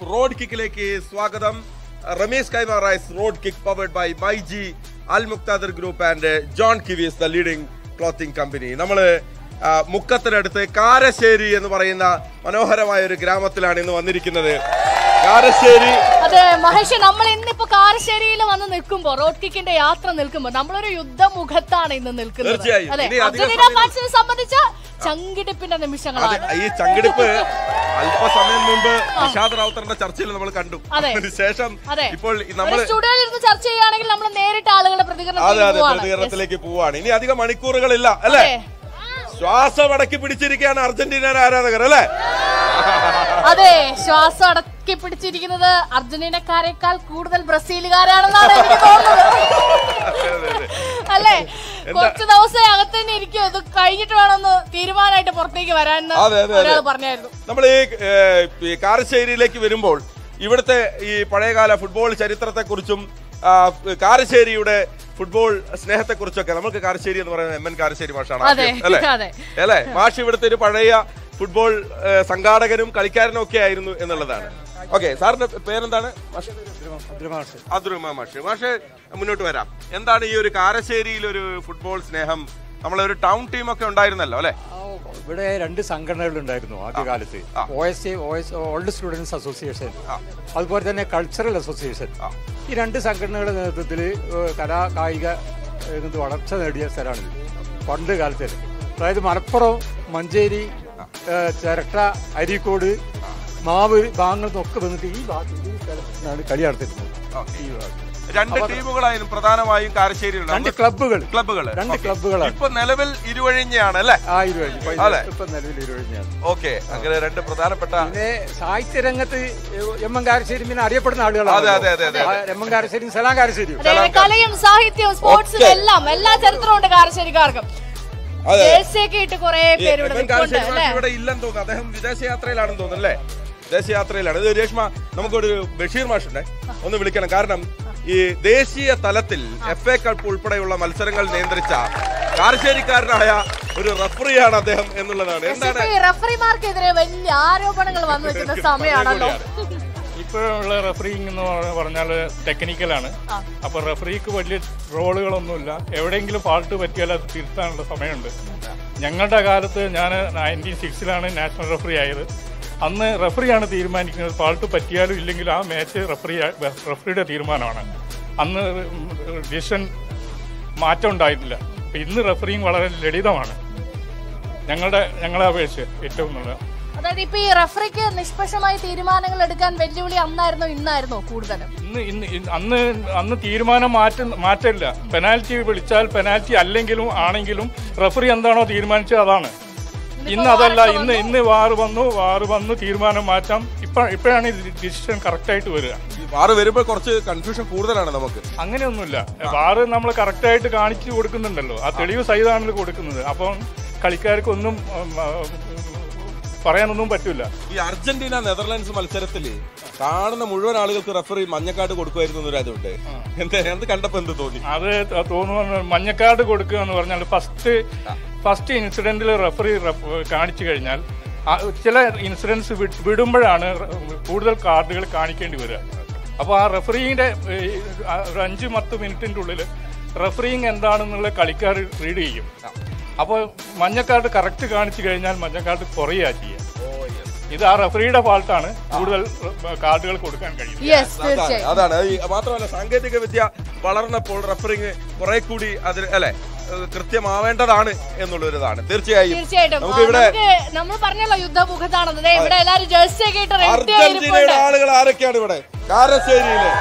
Road കിക്കിലേക്ക് സ്വാഗതം Ramesh Kaima rice road kick powered by my G Al Muktadir group and John Kiwis the leading clothing company നമ്മള് ആ, മുക്കത്തിനടുത്ത് കാരശ്ശേരി എന്ന് പറയുന്ന മനോഹരമായ ഒരു ഗ്രാമത്തിലാണ് ഇന്ന് വന്നിരിക്കുന്നത് കാരശ്ശേരി അതെ മഹേഷ് നമ്മൾ ഇന്നിപ്പോ കാരശ്ശേരിയിൽ വന്ന് നിൽക്കുമ്പോ റോഡ് കിക്കിന്റെ യാത്ര നിൽക്കുമ്പോ നമ്മളൊരു യുദ്ധമുഖത്താണ് ഇന്ന് നിൽക്കുന്നത് തീർച്ചയായും. അതെ ഇനി അധികം അർജന്റീന സമയം- ഫാൻസിനെ സംബന്ധിച്ച ചങ്കിടിപ്പിന്റെ അതെ നിമിഷങ്ങളാണ് ഈ ചങ്കിടിപ്പ് അല്പസമയം മുമ്പ് നിഷാദ് റാവുത്തറിന്റെ ചർച്ചയിൽ നമ്മൾ കണ്ടു അതെ. അതിനുശേഷം അതെ ഇപ്പോൾ ഒരു നമ്മൾ സ്റ്റുഡിയോയിൽ ഇരുന്ന് ചർച്ച ചെയ്യുകയാണെങ്കിൽ നമ്മൾ നേരിട്ട് ആളുകളുടെ അതെ പ്രതികരണത്തിലേക്ക് അതെ പോവാണ് പ്രതികരണത്തിലേക്ക് പോവാണ് ഇനി അധികം മണിക്കൂറുകളില്ല അല്ലേ അതെ. ശ്വാസം അടക്കി പിടിച്ചിരിക്കുകയാണ് അർജന്റീന ആരാധകർ അല്ലേ അതെ ശ്വാസം അടക്കി പിടിച്ചിരിക്കുന്നത് അർജന്റീനക്കാരെക്കാൾ കൂടുതൽ ബ്രസീലുകാരാണെന്നാണ് എനിക്ക് തോന്നുന്നത് അല്ലേ കുറച്ച് ദിവസം അകത്ത് തന്നെ ഇരിക്കും ഇത് കഴിഞ്ഞിട്ട് വേണമെന്ന് തീരുമാനമായിട്ട് പുറത്തേക്ക് വരാൻ അതെ, അതെ, അതെ. ഒരാൾ പറഞ്ഞായിരുന്നു നമ്മൾ ഈ ഏഹ്, ഈ കാരശ്ശേരിയിലേക്ക് വരുമ്പോൾ ഇവിടുത്തെ ഈ പഴയകാല ഫുട്ബോൾ ചരിത്രത്തെക്കുറിച്ചും ആ, കാരശ്ശേരിയുടെ ഫുട്ബോൾ സ്നേഹത്തെക്കുറിച്ചൊക്കെ നമുക്ക് കാരശ്ശേരി എന്ന് പറയുന്നത് എം എൻ കാരശ്ശേരി മാഷാണ് അതെ, ആദ്യം, അല്ലേ അതെ. അല്ലേ മാഷ് ഇവിടുത്തെ ഒരു പഴയ ഫുട്ബോൾ ഏഹ്, സംഘാടകനും കളിക്കാരനും ഒക്കെ ആയിരുന്നു എന്നുള്ളതാണ് ഓക്കെ സാറിന്റെ പേരെന്താണ് മാഷ് അബ്ദുറഹ്മാൻ മാഷ് മാഷ് മുന്നോട്ട് വരാം എന്താണ് ഈ ഒരു കാരശ്ശേരിയിൽ ഒരു ഫുട്ബോൾ സ്നേഹം നമ്മളൊരു ടൗൺ ടീമൊക്കെ ഉണ്ടായിരുന്നല്ലോ അല്ലെ ഇവിടെ രണ്ട് സംഘടനകൾ ഉണ്ടായിരുന്നു ആദ്യകാലത്ത് ആ. O S A O S old students association ആ. അതുപോലെ തന്നെ കൾച്ചറൽ അസോസിയേഷൻ ആ. ഈ രണ്ട് സംഘടനകളുടെ നേതൃത്വത്തിൽ കലാ കായിക രംഗത്ത് വളർച്ച നേടിയ സ്ഥലമാണ് പണ്ട് കാലത്ത് അതായത് മലപ്പുറം മഞ്ചേരി ഏ, ചിരട്ട അരീക്കോട് മാവ് ഭാഗങ്ങളിൽ നിന്നൊക്കെ വന്നിട്ട് ഈ ഭാഗത്ത് ഈ സ്ഥലത്താണ് കളി നടത്തിയിരുന്നത് ഈ ഭാഗത്ത്. രണ്ട് ടീമുകളായിരുന്നു പ്രധാനമായും കാരശ്ശേരിയിൽ രണ്ട് ക്ലബ്ബുകൾ ക്ലബ്ബുകൾ രണ്ട് ക്ലബ്ബുകളാണ് ഇപ്പൊ നിലവിൽ ഇരുവഴിഞ്ഞയാണ് അല്ലേ ആ ഇരുപത് അതെ. ഇപ്പൊ നിലവിൽ ഇരുപഴിഞ്ഞാണ് ഓക്കെ അങ്ങനെ രണ്ട് പ്രധാനപ്പെട്ട പിന്നെ സാഹിത്യ രംഗത്ത് എം എം കാരശ്ശേരി പിന്നെ അറിയപ്പെടുന്ന അതെ, ആളുകളാണ് അതെ, അതെ, അതെ. ആ, എം എം കാരശ്ശേരിയും സലാം കാരശ്ശേരിയും അതെ കലയും സാഹിത്യവും സ്പോർട്സും ഒക്കെ. എല്ലാം എല്ലാ ചരിത്രവും ഉണ്ട് കാരശ്ശേരിക്കാർക്കും അതെ. ജേഴ്സിയൊക്കെ ഇട്ട് കുറെ ഈ പേര് ഇവിടെ എം എൻ നിൽക്കുന്നുണ്ട് കാരശ്ശേരി അല്ലേ മാഷ് ഇവിടെ ഇല്ലെന്ന് തോന്നുന്നു അദ്ദേഹം വിദേശയാത്രയിലാണെന്ന് തോന്നുന്നു അല്ലേ വിദേശയാത്രയിലാണ് ഇത് രേഷ്മ നമുക്കൊരു ബഷീർ മാഷുണ്ടേ ഒന്ന് വിളിക്കണം കാരണം ഈ ദേശീയ തലത്തിൽ എഫ് എ കപ്പ് ഉൾപ്പെടെയുള്ള മത്സരങ്ങൾ നിയന്ത്രിച്ച കാരശ്ശേരിക്കാരനായ ഒരു റഫറിയാണ് അദ്ദേഹം എന്നുള്ളതാണ് എന്താണ് പക്ഷേ ഈ റഫറിമാർക്കെതിരെ വലിയ ആരോപണങ്ങൾ വന്നു വെക്കുന്ന സമയമാണല്ലോ ഇപ്പോഴുള്ള റഫറിങ് എന്ന് പറ- പറഞ്ഞാൽ ടെക്നിക്കലാണ് ആ. അപ്പൊ റഫറിക്ക് വലിയ റോളുകളൊന്നുമില്ല എവിടെയെങ്കിലും ഫാൾട്ട് പറ്റിയാൽ അത് തിരുത്താനുള്ള സമയമുണ്ട് ഞങ്ങളുടെ കാലത്ത് ഞാൻ നയൻറ്റീൻ സിക്സിലാണ് നാഷണൽ റഫറി ആയത് അന്ന് റഫറിയാണ് തീരുമാനിക്കുന്നത് ഫാൾട്ട് പറ്റിയാലും ഇല്ലെങ്കിലും ആ മാച്ച് റഫറി റഫറിയുടെ തീരുമാനമാണ് അന്ന് ഡിസിഷൻ മാറ്റം ഉണ്ടായിട്ടില്ല അപ്പൊ ഇന്ന് റഫറിങ് വളരെ ലളിതമാണ് ഞങ്ങളുടെ ഞങ്ങളെ അപേക്ഷിച്ച് ഏറ്റവും നല്ല അതായത് ഇപ്പൊ ഈ റഫറിക്ക് നിഷ്പക്ഷമായി തീരുമാനങ്ങൾ എടുക്കാൻ വെല്ലുവിളി അന്നായിരുന്നോ ഇന്നായിരുന്നോ കൂടുതലും ഇന്ന് ഇന്ന് ഇന്ന് അന്ന് അന്ന് തീരുമാനം മാറ്റ മാറ്റില്ല പെനാൽറ്റി വിളിച്ചാൽ പെനാൽറ്റി അല്ലെങ്കിലും ആണെങ്കിലും റഫറി എന്താണോ തീരുമാനിച്ചത് അതാണ് ഇന്ന് അതല്ല ഇന്ന് ഇന്ന് വാറ് വന്നു വാറ് വന്നു തീരുമാനം മാറ്റാം ഇപ്പൊ ഇപ്പോഴാണ് ഡിസിഷൻ കറക്റ്റ് ആയിട്ട് വരിക ഈ വാറ് വരുമ്പോൾ കുറച്ച് കൺഫ്യൂഷൻ കൂടുതലാണ് നമുക്ക് അങ്ങനെയൊന്നുമില്ല വാറ് നമ്മൾ കറക്റ്റ് ആയിട്ട് കാണിച്ചു കൊടുക്കുന്നുണ്ടല്ലോ ആ തെളിവ് സഹിതമാണല്ലോ കൊടുക്കുന്നത് അപ്പം കളിക്കാർക്കൊന്നും ഉം, ആ, പറയാനൊന്നും പറ്റില്ല ഈ അർജന്റീന നെതർലാൻഡ്സ് മത്സരത്തിൽ കാണുന്ന മുഴുവൻ ആളുകൾക്ക് റഫറി മഞ്ഞക്കാട് കൊടുക്കുമായിരുന്നു എന്നൊരു അതുണ്ട് എന്താ അത് കണ്ടപ്പോ എന്ത് തോന്നി അത് ത- തോന്നുന്നു മഞ്ഞക്കാർഡ് കൊടുക്കുക എന്ന് പറഞ്ഞാൽ ഫസ്റ്റ് ഫസ്റ്റ് ഇൻസിഡന്റിൽ റഫറി കാണിച്ചു കഴിഞ്ഞാൽ ആ ചില ഇൻസിഡൻസ് വിടുമ്പോഴാണ് റ- കൂടുതൽ കാർഡുകൾ കാണിക്കേണ്ടി വരിക അപ്പോൾ ആ റഫറിയുടെ ഒരു അഞ്ച് പത്ത് മിനിറ്റിൻ്റെ ഉള്ളിൽ റഫറിങ് എന്താണെന്നുള്ള കളിക്കാർ റീഡ് ചെയ്യും അപ്പോൾ മഞ്ഞക്കാർഡ് കറക്റ്റ് കാണിച്ചു കഴിഞ്ഞാൽ മഞ്ഞക്കാർഡ് കുറയുക ചെയ്യുക ഇത് ആ റഫറിയുടെ ഫാൾട്ടാണ് കൂടുതൽ കാർഡുകൾ കൊടുക്കാൻ കഴിയുന്നത് യെസ് അതാണ് തീർച്ചയായും അതാണ് ഈ മാത്രമല്ല സാങ്കേതിക വിദ്യ വളർന്നപ്പോൾ റഫറിങ് കുറെ കൂടി അതിൽ അല്ലെ ഏഹ് കൃത്യമാവേണ്ടതാണ് എന്നുള്ളൊരിതാണ് തീർച്ചയായും തീർച്ചയായിട്ടും ആ, നമുക്ക് ഇവിടെ നമുക്ക് നമ്മൾ പറഞ്ഞല്ലോ യുദ്ധമുഖത്താണെന്ന് ദേ ഇവിടെ എല്ലാരും ജേഴ്സി ഒക്കെ ഇട്ട് റെഡി അർജന്റീനയുടെ ആയിരിപ്പുണ്ട് ആളുകൾ ആരൊക്കെയാണ് ഇവിടെ കാരശ്ശേരിയിലെ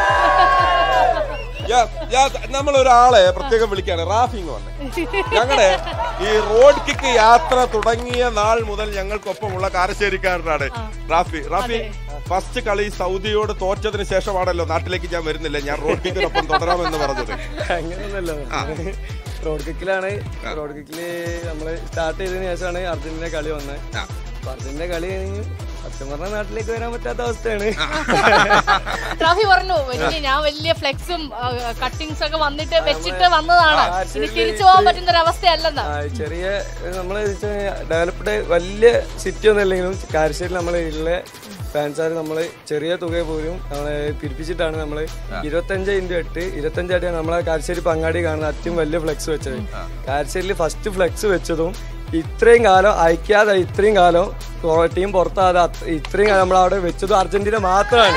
നമ്മൾ ഒരാളെ പ്രത്യേകം വിളിക്കാണ് റാഫിങ് വന്നെ ഞങ്ങളുടെ ഈ റോഡ് കിക്ക് യാത്ര തുടങ്ങിയ നാൾ മുതൽ ഞങ്ങൾക്കൊപ്പമുള്ള കാരശ്ശേരിക്കാരനാണ് റാഫി റാഫി ഫസ്റ്റ് കളി സൗദിയോട് തോറ്റതിന് ശേഷമാണല്ലോ നാട്ടിലേക്ക് ഞാൻ വരുന്നില്ല ഞാൻ റോഡ് കിക്കിനൊപ്പം തുടരാമെന്ന് പറഞ്ഞത് അങ്ങനെയൊന്നുമല്ല റോഡ് കിക്കിലാണ് റോഡ് കിക്കില് നമ്മള് സ്റ്റാർട്ട് ചെയ്തതിനു ശേഷമാണ് അർജന്റീന കളി വന്നത് ആ. അപ്പൊ അർജന്റീന കളി കഴിഞ്ഞ് സത്യം പറഞ്ഞാൽ നാട്ടിലേക്ക് വരാൻ പറ്റാത്ത അവസ്ഥയാണ് ട്രോഫി പറഞ്ഞു വലിയ ഞാൻ വലിയ ഫ്ലെക്സും കട്ടിങ്സ് ഒക്കെ വന്നിട്ട് വെച്ചിട്ട് വന്നതാണ് ഇനി തിരിച്ചു പോകാൻ പറ്റുന്ന ഒരു അവസ്ഥയല്ലെന്ന് ആ, ചെറിയ നമ്മള് ഡെവലപ്ഡ് വലിയ സിറ്റി ഒന്നും അല്ലെങ്കിലും കാരശ്ശേരി നമ്മളെ ഉള്ള ഫാൻസാർ നമ്മൾ ചെറിയ തുക പോലും നമ്മളെ പിരിപ്പിച്ചിട്ടാണ് നമ്മൾ ഇരുപത്തഞ്ച് ഇൻറ്റു എട്ട് ഇരുപത്തഞ്ചായിട്ടാണ് നമ്മളെ കാരശ്ശേരി പങ്ങാടി കാണുന്ന ഏറ്റവും വലിയ ഫ്ലെക്സ് വെച്ചത് കാരശ്ശേരിയിൽ ഫസ്റ്റ് ഫ്ലെക്സ് വെച്ചതും ഇത്രയും കാലം അയക്കാതെ ഇത്രയും കാലം ടീം പുറത്താതെ അത് ഇത്രയും കാലം നമ്മൾ അവിടെ വെച്ചതും അർജന്റീന മാത്രമാണ്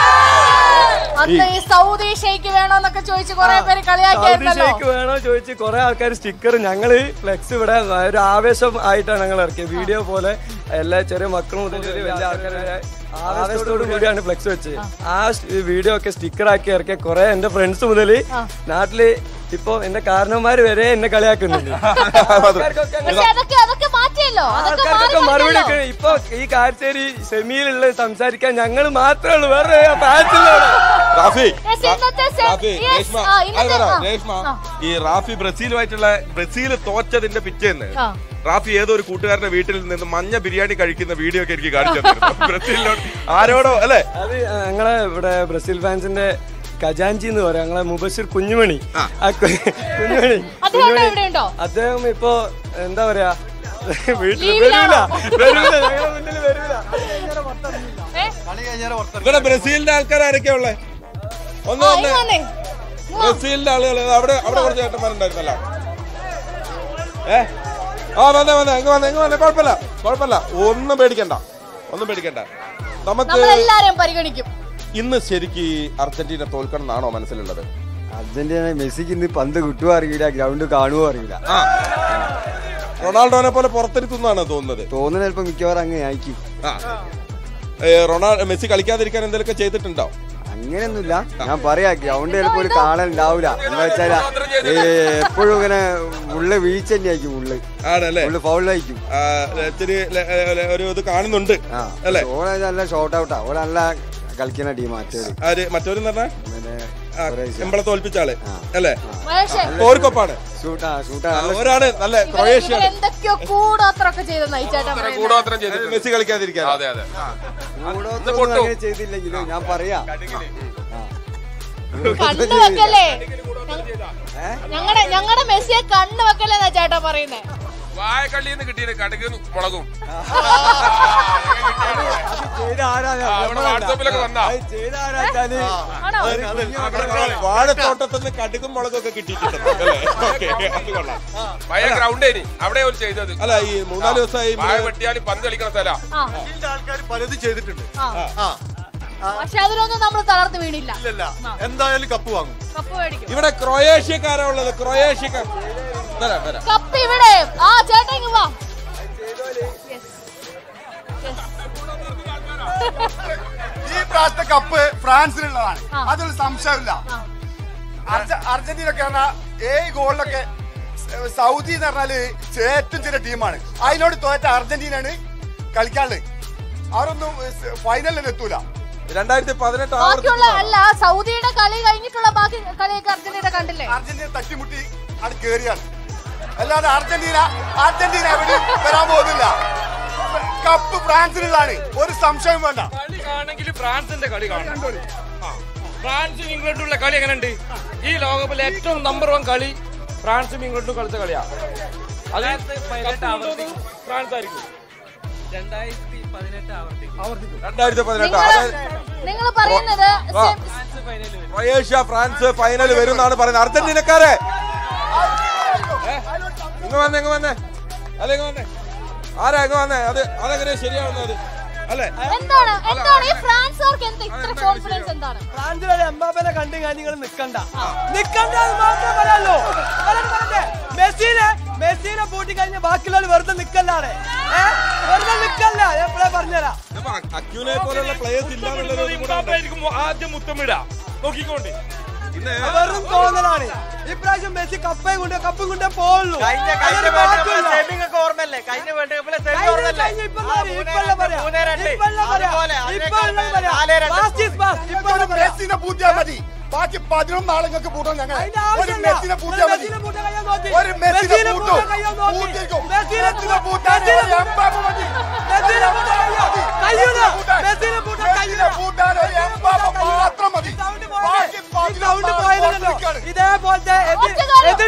അന്ന് ഈ സൗദി ഷെയ്ക്ക് വേണോന്നൊക്കെ ചോദിച്ച് കുറെ പേര് സൗദി കളിയാക്കിയായിരുന്നല്ലോ ഷെയ്ക്ക് വേണോ ചോദിച്ച് കുറെ ആൾക്കാർ സ്റ്റിക്കർ ഞങ്ങള് ഫ്ലെക്സ് ഇവിടെ ഒരു ആവേശം ആയിട്ടാണ് ഞങ്ങൾ ഇറക്കിയത് വീഡിയോ പോലെ എല്ലാ ചെറിയ മക്കളും മുതൽ വലിയ ആൾക്കാർ വരെ ആവേശത്തോടു കൂടിയാണ് ഫ്ലെക്സ് വെച്ചത് ആ വീഡിയോ ഒക്കെ സ്റ്റിക്കർ ആക്കി ഇറക്കിയ കുറെ എന്റെ ഫ്രണ്ട്സ് മുതൽ നാട്ടില് ഇപ്പൊ എന്റെ കാരണന്മാര് വരെ എന്നെ കളിയാക്കുന്നുണ്ട് ആൾക്കാർക്കൊക്കെ അങ്ങനെ- പക്ഷെ അതൊക്കെ അതൊക്കെ മാറ്റിയല്ലോ അതൊക്കെ ആൾക്കാർക്കൊക്കെ മാറി മറുപടി മറിഞ്ഞല്ലോ. ഒക്കെ ഇപ്പൊ ഈ കാഴ്ചേരി സെമിയിലുള്ള സംസാരിക്കാൻ ഞങ്ങൾ മാത്രമേ ഉള്ളൂ വേറെ ഫാൻസ് ഇല്ല ഇവിടെ. റാഫി Yes, ഇന്നത്തെ se- റാഫി yes, രേഷ്മ ആ, അത് ഇന്നത്തെ- പറ, ആ, രേഷ്മ ആ. ഈ റാഫി ബ്രസീലുമായിട്ടുള്ള ബ്രസീൽ തോറ്റതിന്റെ പിറ്റേന്ന് ആ. റാഫി ഏതോ ഒരു കൂട്ടുകാരന്റെ വീട്ടിൽ നിന്ന് മഞ്ഞ ബിരിയാണി കഴിക്കുന്ന വീഡിയോ ഒക്കെ എനിക്ക് കാണിച്ചു തന്നിരുന്നു ബ്രസീലിനോട് ആരോടോ അല്ലേ അത് ഞങ്ങളെ ഇവിടെ ബ്രസീൽ ഫാൻസിന്റെ ഖജാൻജി എന്ന് പറയാം ഞങ്ങളെ മുബഷിർ കുഞ്ഞുമണി ആ കു- കുഞ്ഞുമണി അദ്ദേഹം ഇവിടെ എവിടെയുണ്ടോ അദ്ദേഹം ഇപ്പൊ എന്താ പറയാ വീട്ടിൽ വരൂല ലീവിലാണോ? വരൂല ഞങ്ങളുടെ മുന്നിൽ വരൂല ഏ? ഇവിടെ ബ്രസീലിന്റെ ആൾക്കാർ ആരൊക്കെയാ ഉള്ളേ ഒന്ന് ആ, വന്നേ ഇങ്ങ് വന്നേ. ബ്രസീലിന്റെ ആളുകൾ അവിടെ അവിടെ കുറച്ച് ചേട്ടന്മാരുണ്ടായിരുന്നല്ലോ ഏ ആ വന്നേ വന്നേ എങ്ങ് വന്നേ എങ്ങ് വന്നേ കുഴപ്പമില്ല കുഴപ്പമില്ല ഒന്നും പേടിക്കണ്ട ഒന്നും പേടിക്കണ്ട നമുക്ക് നമ്മളെല്ലാരെയും പരിഗണിക്കും ഇന്ന് ശരിക്ക് അർജന്റീന തോൽക്കണം എന്നാണോ മനസ്സിലുള്ളത് അർജന്റീന മെസ്സിക്ക് ഇന്ന് പന്ത് കിട്ടുവോ അറിയില്ല ഗ്രൗണ്ട് കാണുവോ അറിയില്ല ആ റൊണാൾഡോനെ പോലെ പുറത്തിരുത്തുന്നാണ് തോന്നുന്നത് തോന്നുന്ന ചിലപ്പോ മിക്കവാറും അങ്ങനെ ആയിരിക്കും ആ ഏ, റൊണാൾഡോ മെസ്സി കളിക്കാതിരിക്കാൻ എന്തെങ്കിലുമൊക്കെ ചെയ്തിട്ടുണ്ടോ അങ്ങനെയൊന്നുമില്ല ഞാൻ പറയാ ഗ്രൗണ്ട് ചിലപ്പോ ഒരു കാണൽ ഉണ്ടാവില്ല എന്താ വെച്ചാല് എപ്പോഴും ഇങ്ങനെ ഉള്ള വീഴ്ച തന്നെ ആയിരിക്കും ഉള്ളു ആണല്ലേ ഉള്ളു ഫൗളിലായിരിക്കും ആ, ഇച്ചിരി ല- ല- ഒരു ഇത് കാണുന്നുണ്ട് ആ അല്ലേ ഓളെ നല്ല ഷോർട്ട് ഔട്ടാ ഓളെ നല്ല കളിക്കുന്ന ടീം മറ്റേത് ആര് മറ്റവരെന്ന് പറഞ്ഞാൽ പിന്നെ ആ, എമ്പളെ തോൽപ്പിച്ച ആള് ആ. അല്ലേ പക്ഷേ ഓർക്കൊപ്പാണ് ഷൂട്ടാ ഷൂട്ടാ ആ, നല്ല ഒരാണ് നല്ല ക്രൊയേഷ്യ ഇവര് എന്തൊക്കെയോ കൂടാത്രൊക്കെ ചെയ്തെന്നാ ഈ ചേട്ടൻ പറയുന്നത്. കൂടോത്രം ചെയ്തിട്ടുണ്ട് മെസ്സി കളിക്കാതിരിക്കാൻ അതെ അതെ കൂടൊന്നും അങ്ങനെ ചെയ്തില്ലെങ്കിലും ഞാൻ പറയാ കണ്ണ് വെക്കല്ലേ ഞങ്ങളുടെ ഞങ്ങളുടെ മെസ്സിയെ കണ്ണ് വെക്കല്ലേ എന്നാ ചേട്ടാ പറയുന്നേ വായക്കള്ളിയിൽ നിന്ന് കിട്ടിയത് കടുകും മുളകും ചെയ്ത ആരാ ആ, അവിടെ വാട്സാപ്പിലൊക്കെ വന്നാ ചെയ്ത ആരാച്ചാല് ആണോ വാഴത്തോട്ടത്തിൽ നിന്ന് കടുകും മുളകും ഒക്കെ കിട്ടിയിട്ടുണ്ട് അല്ലേ ഓക്കെ അത് കൊള്ളാം പഴയ ഗ്രൗണ്ട് ഇനി അവിടെ ഒരു ചെയ്തത് അല്ല ഈ മൂന്നാല് ദിവസമായി വാഴ വെട്ടിയാൽ പന്ത് കളിക്കുന്ന സ്ഥലം ആ ആൾക്കാർ പലതും ചെയ്തിട്ടുണ്ട് ആ പക്ഷെ അതിലൊന്നും നമ്മൾ തളർന്നു വീണില്ല ഇല്ലല്ല എന്തായാലും കപ്പ് വാങ്ങും കപ്പ് മേടിക്കും ഇവിടെ ക്രൊയേഷ്യക്കാരാ ഉള്ളത് ക്രൊയേഷ്യക്കാർ വരാം വരാം കപ്പ് ഇവിടെ ആ ചേട്ടാ ഇങ്ങ് വാ Yes. Yes. ഈ പ്രാവശ്യത്തെ കപ്പ് ഫ്രാൻസിനുള്ളതാണ് ആ. അതൊരു സംശയമില്ല ആ. അർജ- അർജന്റീന ഒക്കെ പറഞ്ഞാൽ ഏഴ് ഗോളിലൊക്കെ സ- സൗദി എന്ന് പറഞ്ഞാല് ഏറ്റവും ചെറിയ ടീമാണ് അതിനോട് തോറ്റ അർജന്റീനയാണ് കളിക്കാനുള്ളത് അവരൊന്നും ഫൈനലിൽ എത്തൂല രണ്ടായിരത്തി പതിനെട്ട് ബാക്കിയുള്ള അല്ല സൗദിയുടെ കളി കഴിഞ്ഞിട്ടുള്ള ബാക്കി കളിയൊക്കെ അർജന്റീന കണ്ടില്ലേ അർജന്റീന തട്ടിമുട്ടി അത് കേറിയാണ് അല്ലാതെ അർജന്റീന അർജന്റീന എവിടെ വരാൻ പോകുന്നില്ല കപ്പ് ഫ്രാൻസിനുള്ളതാണ് ഒരു സംശയം വേണ്ട കളി കാണെങ്കിൽ ഫ്രാൻസിന്റെ കളി കാണണം ആ. ഫ്രാൻസും ഇംഗ്ലണ്ടുള്ള കളി എങ്ങനെയുണ്ട് ഈ ലോകകപ്പിലെ ഏറ്റവും നമ്പർ വൺ കളി ഫ്രാൻസും ഇംഗ്ലണ്ടും കളിച്ച കളിയാ അത് കപ്പ് കൊണ്ടുപോകുന്നത് ഫ്രാൻസ് ആയിരിക്കും രണ്ടായിരത്തി പതിനെട്ട് നിങ്ങൾ നിങ്ങൾ പറയുന്നത് ആ. സെം- ക്രൊയേഷ്യ ഫ്രാൻസ് ഫൈനൽ വരും എന്നാണ് പറയുന്നത് അർജന്റീനക്കാരെ ഇങ്ങ് വന്നേ ഇങ്ങ് വന്നേ അല്ല ഇങ്ങ് വന്നേ ആരാ ഇങ്ങ് വന്നേ അത് അതെങ്ങനെയാ ശരിയാവുന്നത് അല്ലേ എന്താണ് എന്താണ് ഈ ഫ്രാൻസുകാർക്ക് എന്താ ഇത്ര കോൺഫിഡൻസ് എന്താണ് ഫ്രാൻസിലെ എംബാപ്പനെ കണ്ട് ഞാൻ നിങ്ങൾ നിക്കണ്ട നിക്കണ്ട എന്ന് മാത്രമേ പറയാലോ അതാണ് പറഞ്ഞേ. മെസ്സിനെ മെസ്സിനെ പൂട്ടി കഴിഞ്ഞ ബാക്കിയുള്ളവർ വെറുതെ നിക്കല്ലാണ് വെറുതെ നിക്കല്ല എപ്പോഴാ പറഞ്ഞുതരാം അക്യൂനെ പോലുള്ള പ്ലേയേഴ്സ് ഇല്ല എന്നുള്ളത് ഇംഗ്ലണ്ട് ഇംബാപ്പയായിരിക്കും ആദ്യം മുത്തമിട നോക്കിക്കോണ്ട് വെറും തോന്നലാണ് ഇപ്രാവശ്യം മെസ്സി കപ്പയും കൊണ്ട് കപ്പും കൊണ്ടേ പോവുള്ളൂ അതൊരു മാറ്റമില്ല. ഓർമ്മല്ലേ കഴിഞ്ഞ വേൾഡ് കപ്പിലെ കഴിഞ്ഞ- കഴിഞ്ഞ ഇപ്പല്ലേ പറയാ, ഇപ്പല്ലേ പറയാ, ഇപ്പല്ലേ പറയാ, ഇപ്പല്ലേ പറയാ. Past is past, ഇപ്പല്ലേ ഒരു പറയാ. മെസ്സിനെ പൂട്ടിയാൽ മതി ബാക്കി പതിനൊന്ന് ആളുകൾക്ക് പൂട്ടാൻ ഞങ്ങൾ അതിന്റെ ഒരു ആവശ്യമില്ല. മെസ്സിനെ പൂട്ടിയാൽ മതി മെസ്സിനെ പൂട്ടാൻ കഴിയാൻ നോക്കി. ഒരു മെസ്സിനെ മെസ്സിനെ പൂട്ടും പൂട്ടാൻ കഴിയാൻ നോക്കി. പൂട്ടിക്കും മെസ്സിനെ മെസ്സിനെ പൂട്ടാൻ മെസ്സിനെ ഒരു എംബാപ്പ മതി മെസ്സിനെ പൂട്ടാൻ കഴിയോ? കഴിയൂല. മെസ്സിനെ പൂട്ടാൻ കഴിയൂല. മെസ്സിനെ പൂട്ടാൻ ഒരു എംബാപ്പ മാത്രം മതി ഈ സൗണ്ട് ബാക്കി പോയത്. ഈ സൗണ്ട് പതിനൊന്ന് ആൾ പോയതല്ലോ. പുറത്തേക്കാണ്. ഇതേപോലത്തെ എതിർ- ഒറ്റ കാര്യം. എതിർ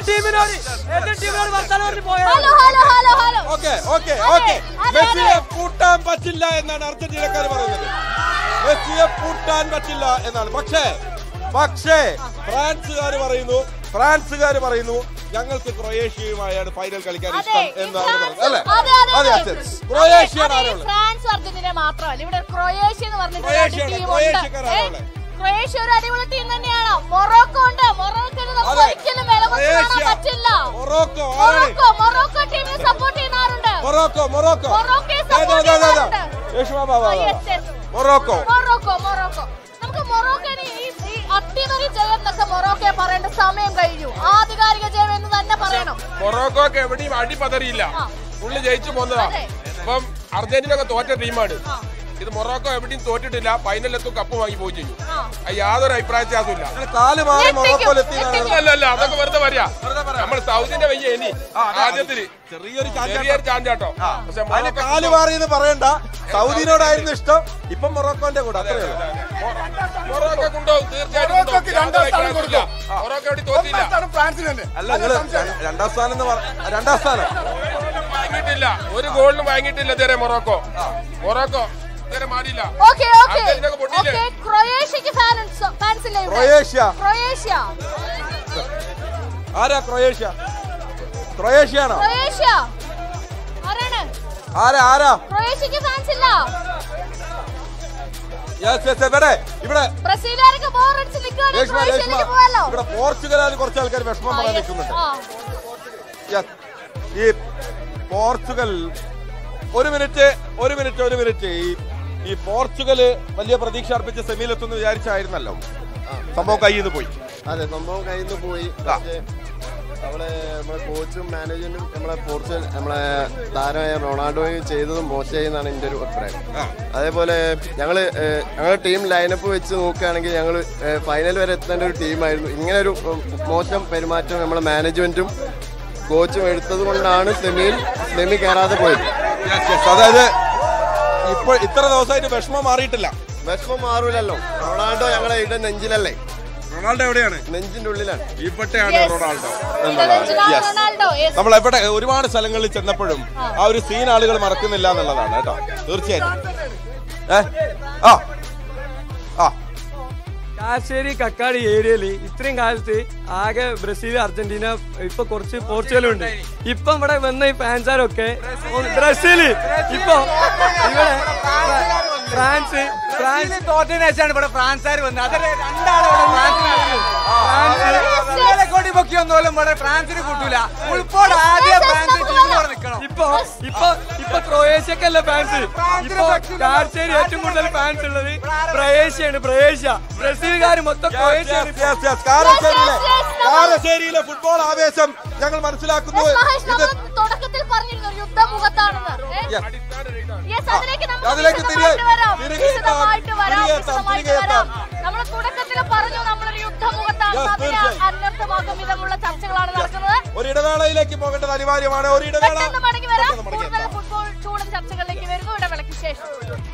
ടീമിനോട് എതിർ ടീമിനോട് വർത്താനം പറഞ്ഞ് പോയാൽ hello hello hello hello okay okay അതെ, ഓക്കെ അതെ, മെസ്സിയെ അതെ. പൂട്ടാൻ പറ്റില്ല എന്നാണ് അർജന്റീനക്കാർ പറയുന്നത് മെസ്സിയെ പൂട്ടാൻ പറ്റില്ല എന്നാണ് പക്ഷേ പക്ഷേ ഫ്രാൻസുകാർ പറയുന്നു ഫ്രാൻസുകാർ പറയുന്നു ഞങ്ങൾക്ക് ക്രൊയേഷ്യയുമായാണ് ഫൈനൽ കളിക്കാൻ അതെ, ഇഷ്ടം ഈ എന്നാണ് ഫ്രാൻസ്- പറയുന്നത് അല്ലേ അതെ, അതെ, അതെ അതെ. അതെ ക്രൊയേഷ്യയാണ് അതെ, ഈ ആരുള്ളത് ഫ്രാൻസ് അർജന്റീന മാത്രമല്ല ഇവിടെ ക്രൊയേഷ്യ എന്ന് പറഞ്ഞിട്ട് രണ്ട് ക്രൊയേഷ്യയാണ്, ടീമുണ്ട് ക്രൊയേഷ്യക്കാരാണ് ഏ, ഉള്ളത്. ക്രൊയേഷ്യ ഒരു അടിപൊളി ടീം തന്നെയാണ് മൊറോക്കോ ഉണ്ട് മൊറോക്കോന് നമുക്ക് അതെ. ഒരിക്കലും വില കുറച്ച് കാണാൻ ക്രൊയേഷ്യ, പറ്റില്ല മൊറോക്കോ ആരാണ് മൊറോക്കോ മൊറോക്കോ ടീമിനെ സപ്പോർട്ട് ചെയ്യുന്നവരുണ്ട് മൊറോക്കോ മൊറോക്കോ മൊറോക്കോയെ ദാ, ദാ, support ദാ, ദാ, ദാ. ചെയ്യുന്നവരുണ്ട്. യേശുവാ, വാ, വാ, ആ, വാ, yes, വാ. yes. മൊറോക്കോ മൊറോക്കോ മൊറോക്കോ നമുക്ക് മൊറോക്കോനെ ഈ ഈ അട്ടിമറി ജയം എന്നൊക്കെ മൊറോക്കോയെ പറയേണ്ട സമയം കഴിഞ്ഞു ആധികാരിക ജയം എന്ന് തന്നെ പറയണം മൊറോക്കോക്ക് എവിടെയും അടി പതറിയില്ല ആ. പുള്ളി ജയിച്ചു പോന്നതാ അതെ. അപ്പം അർജന്റീന ഒക്കെ തോറ്റ ടീമാണ് ഇത് മൊറോക്കോ എവിടെയും തോറ്റിട്ടില്ല ഫൈനലെത്തും കപ്പ് വാങ്ങി പോയി ചെയ്യും ആ. അത് യാതൊരു അഭിപ്രായ വ്യത്യാസമില്ല അങ്ങനെ കാല് മാറി ഞെട്ടിക്കും, മൊറോക്കോയിലെത്തിയതാണ് ഞെട്ടിക്കും. അല്ല അല്ല അതൊക്കെ വെറുതെ പറയാ നമ്മൾ സൗദിന്റെ വയ്യ ഇനി ആദ്യത്തില് ചെറിയൊരു ചാഞ്ചാട്ടം. ചെറിയൊരു ചാഞ്ചാട്ടോ പക്ഷെ അതിന് മൊറോക്കോ കാല് മാറി എന്ന് പറയണ്ട സൗദിനോടായിരുന്നു ഇഷ്ടം ഇപ്പം മൊറോക്കോന്റെ കൂടെ അത്രേ ഉള്ളൂ മൊറോക്കോ കൊണ്ടുപോകും തീർച്ചയായിട്ടും മൊറോക്കോക്ക് കൊണ്ടുപോകും. രണ്ടാം സ്ഥാനം യാതൊരു കൊടുക്കും. അഭിപ്രായവും ഇല്ല. മൊറോക്കോ എവിടെ തോറ്റില്ല ഒന്നാം സ്ഥാനം ഫ്രാൻസിന് തന്നെ അല്ല നിങ്ങള് ര- രണ്ടാം സ്ഥാനം എന്ന് പറ- രണ്ടാം സ്ഥാനം വാങ്ങിയിട്ടില്ല ഒരു ഗോളിനും വാങ്ങിയിട്ടില്ല ഇതുവരെ മൊറോക്കോ മൊറോക്കോ ഇതുവരെ മാറിയില്ല ഓക്കെ ഓക്കെ അർജന്റീനക്ക് പൊട്ടിയില്ലേ? ഓക്കെ ക്രൊയേഷ്യക്ക് ഫാൻസ് ഫാൻസ് ഇല്ലേ ഇവിടെ? ക്രൊയേഷ്യ ക്രൊയേഷ്യ ആരാ ക്രൊയേഷ്യ ക്രൊയേഷ്യാണോ ക്രൊയേഷ്യ ആരാണ് ആരാ ആരാ ക്രൊയേഷ്യക്ക് ഫാൻസ് ഇല്ല യെസ് യെസ് ഇവിടെ ഇവിടെ ബ്രസീലുകാരൊക്കെ ബോറടിച്ച് നിൽക്കുകയാണ് രേഷ്മ രേഷ്മ ക്രൊയേഷ്യയിലേക്ക് പോവാലോ ഇവിടെ പോർച്ചുഗലാണ് കുറച്ച് ആൾക്കാർ വിഷമം ആ, പറയാൻ yes. നിൽക്കുന്നുണ്ട് ആ. Yes. ഈ പോർച്ചുഗൽ ഒരു മിനിറ്റ് ഒരു മിനിറ്റ് ഒരു മിനിറ്റ് ഈ ഈ പോർച്ചുഗല് വലിയ പ്രതീക്ഷ അർപ്പിച്ച് സെമിയിലെത്തുമെന്ന് വിചാരിച്ചായിരുന്നല്ലോ സംഭവം കയ്യിൽ നിന്ന് പോയി അതെ സംഭവം കയ്യിൽ നിന്ന് പോയി പക്ഷേ നമ്മളെ നമ്മളെ കോച്ചും മാനേജറും നമ്മളെ പോർച്ചുഗൽ നമ്മളെ താരമായ റൊണാൾഡോയും ചെയ്തത് മോശമായി എന്നാണ് എൻ്റെ ഒരു അഭിപ്രായം അതേപോലെ ഞങ്ങൾ ഞങ്ങളുടെ ടീം ലൈനപ്പ് വെച്ച് നോക്കുകയാണെങ്കിൽ ഞങ്ങൾ ഫൈനൽ വരെ എത്തേണ്ട ഒരു ടീമായിരുന്നു ഇങ്ങനെ ഒരു ഉം, മോശം പെരുമാറ്റം നമ്മളെ മാനേജ്മെന്റും കോച്ചും എടുത്തത് കൊണ്ടാണ് സെമിയിൽ സെമി കയറാതെ പോയത് Yes, yes. അതായത് ഇപ്പൊ ഇത്ര ദിവസമായിട്ട് വിഷമം മാറിയിട്ടില്ല വിഷമം മാറൂലല്ലോ റൊണാൾഡോ ഞങ്ങളെ ഇട നെഞ്ചിലല്ലേ റൊണാൾഡോ എവിടെയാണ് നെഞ്ചിന്റെ ഉള്ളിലാണ് ഇവിടെയാണ് Yes. റൊണാൾഡോ ഇടനെഞ്ചിലാണ് Yes. Ronaldo yes. നമ്മൾ എവിടെ ഒരുപാട് സ്ഥലങ്ങളിൽ ചെന്നപ്പോഴും ആ ഒരു സീൻ ആളുകൾ മറക്കുന്നില്ല എന്നുള്ളതാണ് കേട്ടോ തീർച്ചയായിട്ടും ഏ ആ ആ കാശ്ശേരി കക്കാടി ഏരിയയിൽ ഇത്രയും കാലത്ത് ആകെ ബ്രസീൽ അർജന്റീന ഇപ്പൊ കുറച്ച് പോർച്ചുഗലും ഉണ്ട് ഇപ്പൊ ഇവിടെ വന്ന ഈ ഫാൻസാരൊക്കെ ബ്രസീല് ഇപ്പൊ ഇവിടെ ഫ്രാൻസ് ഫ്രാൻസ് തോറ്റതിന് ശേഷമാണ് ഇവിടെ ഫ്രാൻസുകാർ വന്നത് അതൊരു രണ്ടാളും ഫ്രാൻസ് കൊടി പൊക്കി ഒന്നുപോലും ഇവിടെ ഫ്രാൻസിന് കൂട്ടൂല ഉൾപ്പോട് ആദ്യം ഫ്രാൻസ് ടീമിനോട് നിൽക്കണം ഇപ്പൊ ഇപ്പൊ ഇപ്പൊ ക്രൊയേഷ്യക്കല്ല ഫാൻസ് ഇപ്പൊ കാർച്ചേരി ഏറ്റവും കൂടുതൽ ഫാൻസ് ഉള്ളത് ക്രൊയേഷ്യയാണ് ക്രൊയേഷ്യ ബ്രസീലുകാർ മൊത്തം ക്രൊയേഷ്യയാണ് Yes, yes, yes. കാരശ്ശേരിയിലെ Yes, yes, yes. കാരശ്ശേരിയിലെ ഫുട്ബോൾ ആവേശം ഞങ്ങൾ മനസ്സിലാക്കുന്നു Yes, മഹേഷ് ഇത് നമ്മൾ തുടക്കത്തിൽ പറഞ്ഞിരുന്നു ഒരു യുദ്ധമുഖത്താണെന്ന് ഏ? Yes. Yes, അതിലേക്ക് നമുക്ക് അതിലേക്ക് തിരികെ- വിശദമായിട്ട് വരാം. തിരികെ എത്താം. വിശദമായിട്ട് വരാം, തിരികെ എത്താം, വിശദമായിട്ട് തിരികെ വരാം. എത്താം. നമ്മൾ തുടക്കത്തിൽ പറഞ്ഞു നമ്മളൊരു യുദ്ധമുഖത്താണ് Yes, അതിനെ തീർച്ചയായും. അനർത്ഥമാക്കും വിധമുള്ള ചർച്ചകളാണ് നടക്കുന്നത് ഒരു ഇടവേളയിലേക്ക് പോകേണ്ടത് അനിവാര്യമാണ് ഒരു ഇടവേള പെട്ടെന്ന് മടങ്ങി വരാം പെട്ടെന്ന് മടങ്ങി കൂടുതൽ എത്താം. ഫുട്ബോൾ ചൂടൻ ചർച്ചകളിലേക്ക് വരുന്നു ഇടവേളയ്ക്ക് ശേഷം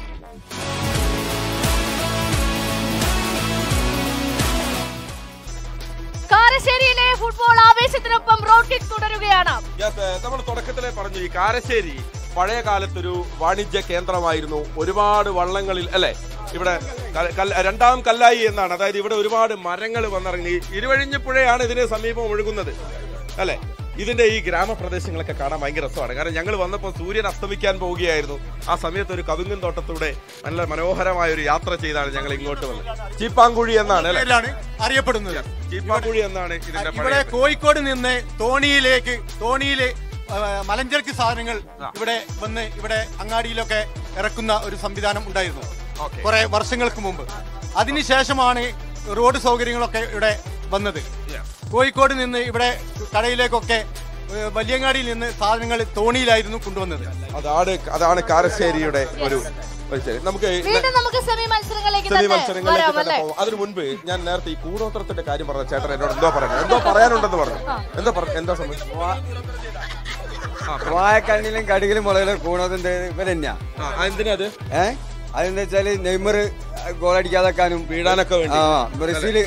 കാരശ്ശേരിയിലെ ഫുട്ബോൾ ആവേശത്തിനൊപ്പം റോഡ് കിക്ക് തുടരുകയാണ് Yes, eh, നമ്മൾ തുടക്കത്തിലെ പറഞ്ഞു ഈ കാരശ്ശേരി പഴയ കാലത്തൊരു വാണിജ്യ കേന്ദ്രമായിരുന്നു ഒരുപാട് വള്ളങ്ങളിൽ അല്ലെ ഇവിടെ കൽ- കൽ- രണ്ടാം കല്ലായി എന്നാണ് അതായത് ഇവിടെ ഒരുപാട് മരങ്ങൾ വന്നിറങ്ങി ഇരുവഴിഞ്ഞപ്പുഴയാണ് ഇതിന് സമീപം ഒഴുകുന്നത് അല്ലെ ഇതിന്റെ ഈ ഗ്രാമപ്രദേശങ്ങളൊക്കെ കാണാൻ ഭയങ്കര രസമാണ് കാരണം ഞങ്ങൾ വന്നപ്പോൾ സൂര്യൻ അസ്തമിക്കാൻ പോവുകയായിരുന്നു ആ സമയത്ത് ഒരു കവുങ്ങൻ തോട്ടത്തൂടെ നല്ല മനോഹരമായ ഒരു യാത്ര ചെയ്താണ് ഞങ്ങൾ ഇങ്ങോട്ട് വന്നത് ചീപ്പാങ്കുഴി എന്നാണ് അല്ലെ പേരിലാണ് അറിയപ്പെടുന്നത് ചീപ്പാങ്കുഴി എന്നാണ് ഇതിന്റെ ഇവിടെ പഴയ കോഴിക്കോട് നിന്ന് തോണിയിലേക്ക് തോണിയില് ആ, മലഞ്ചരക്ക് സാധനങ്ങൾ ആ. ഇവിടെ വന്ന് ഇവിടെ അങ്ങാടിയിലൊക്കെ ഇറക്കുന്ന ഒരു സംവിധാനം ഉണ്ടായിരുന്നു Okay. കുറെ വർഷങ്ങൾക്ക് മുമ്പ് അതിനുശേഷമാണ് റോഡ് സൗകര്യങ്ങളൊക്കെ ഇവിടെ വന്നത് Yeah. കോഴിക്കോട് നിന്ന് ഇവിടെ കടയിലേക്കൊക്കെ ഏ, വലിയങ്ങാടിയിൽ നിന്ന് സാധനങ്ങൾ തോണിയിലായിരുന്നു കൊണ്ടുവന്നത് അതാണ് അതാണ് കാരശ്ശേരിയുടെ ഒരു ഒരു ശരി നമുക്ക് വീണ്ടും നമുക്ക് സെമി മത്സരങ്ങളിലേക്ക് സെമി തന്നെ മത്സരങ്ങളിലേക്ക് വരാം തന്നെ അല്ലേ പോകും അതിനു മുൻപ് ഞാൻ നേരത്തെ ഈ കൂടോത്രത്തിന്റെ കാര്യം പറഞ്ഞ ചേട്ടൻ എന്നോട് എന്തോ പറഞ്ഞു എന്തോ പറയാനുണ്ടെന്ന് പറഞ്ഞു എന്താ പറ- എന്താ സംഭവിച്ചത് വായക്കണ്ണിലും കടുകിലും മുളകിലും കൂണതിന്റെ ഇവർ തന്നെയാ ആ, എന്തിനാ അത് ഏ അതെന്താ വെച്ചാല് നെയ്മർ ഗോൾ അടിക്കാതെക്കാനും വീഴാനൊക്കെ വേണ്ടി. ആ ബ്രസീല് ആ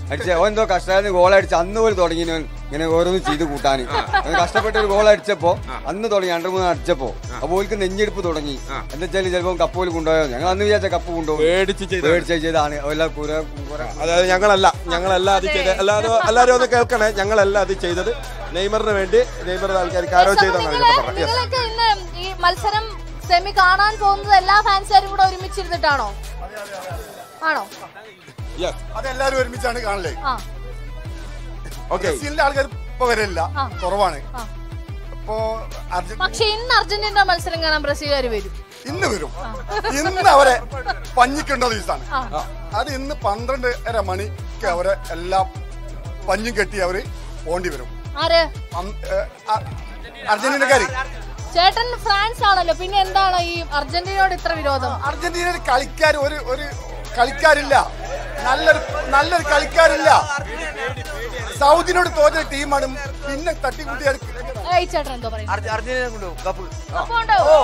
അടിച്ച ഓൻ എന്തോ കഷ്ടമായിരുന്നു ഗോൾ അടിച്ച് അന്ന് പോലും തുടങ്ങി ഇങ്ങനെ ഓരോന്ന് ചെയ്ത് കൂട്ടാൻ കഷ്ടപ്പെട്ട് ഒരു ഗോൾ അടിച്ചപ്പോ അന്ന് തുടങ്ങി രണ്ട് മൂന്ന് അടിച്ചപ്പോ അപ്പൊ ഓൽക്ക് നെഞ്ഞെടുപ്പ് തുടങ്ങി എന്താ വെച്ചാൽ ചിലപ്പോ കപ്പ് പോലും കൊണ്ടുപോയോ ഞങ്ങൾ അന്ന് വിചാരിച്ച കപ്പ് കൊണ്ടുപോകും പേടിച്ച് ചെയ്ത പേടിച്ച് ചെയ്താണ് എല്ലാം കുറെ കുറെ അതായത് ഞങ്ങളല്ല ഞങ്ങളല്ല അത് ചെയ്തത് എല്ലാവരും എല്ലാവരും ഒന്ന് കേൾക്കണേ ഞങ്ങളല്ല അത് ചെയ്തത് നെയ്മറിന് വേണ്ടി നെയ്മറിന്റെ ആൾക്കാർക്ക് ആരോ ചെയ്തെന്നാണ് നിങ്ങളെ ഞാൻ പറഞ്ഞത് Yes. നിങ്ങളൊക്കെ ഇന്ന് ഈ മത്സരം സെമി കാണാൻ പോകുന്നത് എല്ലാ ഫാൻസുകാരും കൂടെ ഒരുമിച്ചിരുന്നിട്ടാണോ ആണോ Yes. അതെല്ലാരും ഒരുമിച്ചാണ് കാണലേ ആ Okay. ബ്രസീലിന്റെ ആൾക്കാർ ഇപ്പൊ വരില്ല ആ. കുറവാണ് ആ. അപ്പോ അർജ- പക്ഷെ ഇന്ന് അർജന്റീന മത്സരം കാണാൻ ബ്രസീലുകാർ വരും ഇന്ന് വരും ഇന്ന് അവരെ പഞ്ഞിക്കേണ്ട ദിവസമാണ് ആ. അത് ഇന്ന് പന്ത്രണ്ടര മണിക്ക് അവരെ എല്ലാം പഞ്ഞും കെട്ടി അവര് പോണ്ടി വരും ആര് അം- ഏ, അ- അർജന്റീനക്കാര് ചേട്ടൻ ഫ്രാൻസ് ആണല്ലോ പിന്നെ എന്താണ് ഈ അർജന്റീനയോട് ഇത്ര വിരോധം അർജന്റീനയിൽ കളിക്കാർ ഒരു ഒരു കളിക്കാരില്ല നല്ലൊരു നല്ലൊരു കളിക്കാരില്ല സൗദിനോട് തോറ്റ ടീമാണ് പിന്നെ തട്ടിക്കുട്ടി ഏയ് ചേട്ടൻ എന്തോ പറയും അർജന്റീന കൊണ്ടുപോകും കപ്പ് അപ്പൊ ഉണ്ടോ?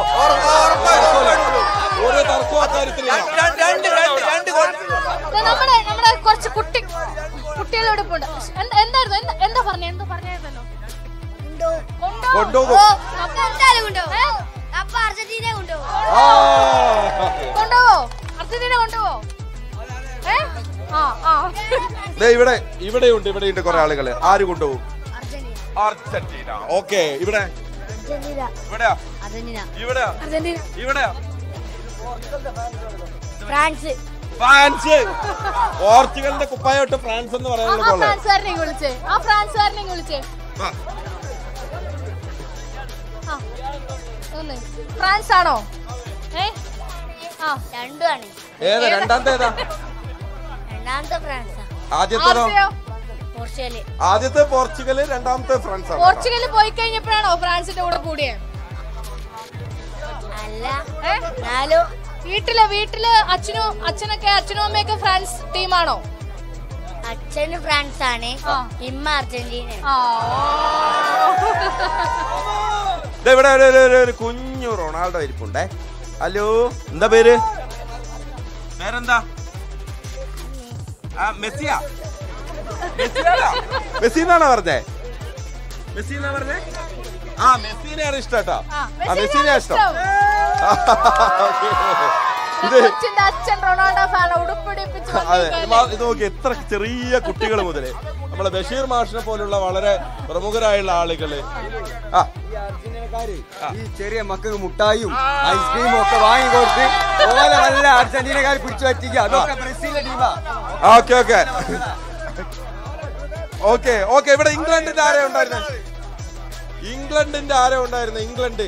ഒരു തർക്കവും അക്കാര്യത്തിലില്ല. ദേ നമ്മുടെ നമ്മുടെ കുറച്ച് കുട്ടി കുട്ടികളോട് ഇപ്പൊ ഉണ്ട് എന്താ എന്തായിരുന്നു എന്താ എന്താ പറഞ്ഞ എന്താ പറഞ്ഞായിരുന്നല്ലോ കൊണ്ടുപോകും. ഏ? കൊണ്ടുപോവോ അർജന്റീന കൊണ്ടുപോവോ ഏ ആ ആ ദേ ഇവിടെ ഇവിടെയുണ്ട് ഇവിടെയുണ്ട് കുറെ ആളുകള് ആര് കൊണ്ടുപോകും അർജന്റീന ഓക്കെ ഇവിടെ ഇവിടെയാ ഇവിടെയാ ഇവിടെയാ ഫ്രാൻസ് ഫ്രാൻസ് പോർച്ചുഗലിന്റെ കുപ്പായോട്ട് ഫ്രാൻസ് എന്ന് ആ പറയാനുള്ള ആ പോലെ ഫ്രാൻസുകാരനെ ഇങ്ങ് വിളിച്ചേ ആ ഫ്രാൻസുകാരനെ ഇങ്ങ് വിളിച്ചേ ആ. ആ ഒന്ന് ഫ്രാൻസ് ആണോ ഏ ആ രണ്ടുമാണ് ഏതാ രണ്ടാമത്തെ ഏതാ രണ്ടാമത്തെ ഫ്രാൻസാ ആദ്യത്തേതോ ആർസിയോ പോർച്ചുഗല് ആദ്യത്തെ പോർച്ചുഗല് രണ്ടാമത്തെ ഫ്രാൻസ് ആണ് പോർച്ചുഗലിൽ പോയി കഴിഞ്ഞപ്പോഴാണോ ഫ്രാൻസിന്റെ കൂടെ കൂടിയേ അല്ല ഏ? എന്നാലും വീട്ടില് വീട്ടില് അച്ഛനും അച്ഛനൊക്കെ അച്ഛനും അമ്മയൊക്കെ ഫ്രാൻസ് ടീമാണോ അച്ഛന് ഫ്രാൻസ് ആണ് ആ. ഇമ്മ അർജന്റീന ആ ദേ ഇവിടെ ഒരു- ഒരു- ഒരു- ഒരു കുഞ്ഞു റൊണാൾഡോ ഇരിപ്പുണ്ടേ ഹലോ എന്താ പേര് പേരെന്താ ആ മെസ്സിയാ മെസ്സിയാണോ? മെസ്സി എന്നാണോ പറഞ്ഞേ മെസ്സി എന്നാ പറഞ്ഞേ ആ മെസ്സിനെയാണ് ഇഷ്ടം കേട്ടോ ആ, ആ മെസ്സിനെ ഇഷ്ടം Okay. ഇത് കൊച്ചിന്റെ അച്ഛൻ റൊണാൾഡോ ഫാൻ ഉടുപ്പിടിപ്പിച്ച് അതെ വന്നേക്കുവല്ലേ? മാ- ഇത് നോക്കി എത്ര ചെറിയ കുട്ടികൾ മുതല് നമ്മളെ ബഷീർ മാഷിനെ പോലുള്ള വളരെ പ്രമുഖരായുള്ള ആളുകള് ആ ഈ ചെറിയ മക്കൾക്ക് മുട്ടായും ഐസ്ക്രീമും ഒക്കെ വാങ്ങി കൊടുത്ത് ഓലെ നല്ല അർജന്റീനക്കാർ പിടിച്ചു പറ്റിക്കുക അതൊക്കെ ബ്രസീലിന്റെ ടീമാ ഓക്കെ ഓക്കെ ഓക്കെ ഓക്കെ ഇവിടെ ഇംഗ്ലണ്ടിന്റെ ആരാ ഉണ്ടായിരുന്നത് ഇംഗ്ലണ്ടിന്റെ ആരാ ഉണ്ടായിരുന്നത് ഇംഗ്ലണ്ട്